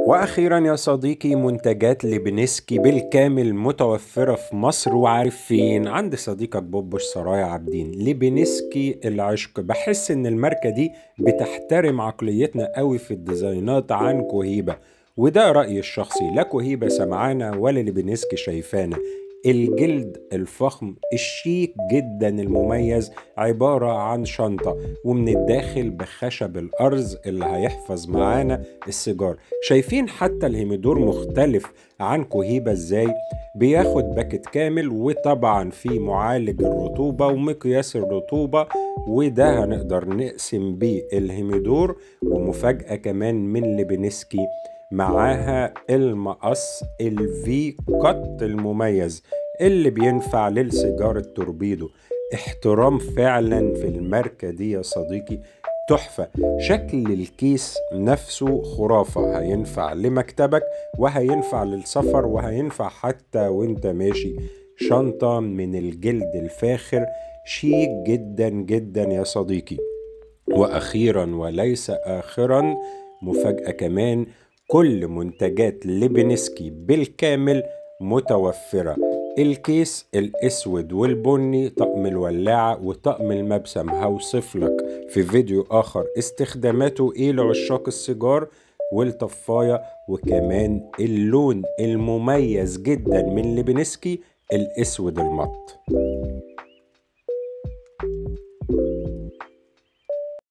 واخيرا يا صديقي منتجات لبنسكي بالكامل متوفره في مصر وعارف فين عند صديقك بوبوش سرايا عابدين لبنسكي العشق بحس ان الماركه دي بتحترم عقليتنا قوي في الديزاينات عن كوهيبه وده رأيي الشخصي لا كوهيبة سمعانا ولا لبنسكي شايفانا الجلد الفخم الشيك جدا المميز عبارة عن شنطة ومن الداخل بخشب الأرز اللي هيحفظ معانا السيجار شايفين حتى الهيميدور مختلف عن كوهيبة ازاي بياخد باكت كامل وطبعا في معالج الرطوبة ومقياس الرطوبة وده هنقدر نقسم بيه الهيميدور ومفاجأة كمان من لبنسكي معاها المقص الفي كت المميز اللي بينفع للسيجارة توربيدو احترام فعلا في الماركة دي يا صديقي تحفة شكل الكيس نفسه خرافة هينفع لمكتبك وهينفع للسفر وهينفع حتى وانت ماشي شنطة من الجلد الفاخر شيك جدا جدا يا صديقي واخيرا وليس اخرا مفاجأة كمان كل منتجات لبنسكي بالكامل متوفرة الكيس الاسود والبني طقم الولاعة وطقم المبسم هوصف لك في فيديو اخر استخداماته ايه لعشاق السيجار والطفاية وكمان اللون المميز جدا من لبنسكي الاسود المط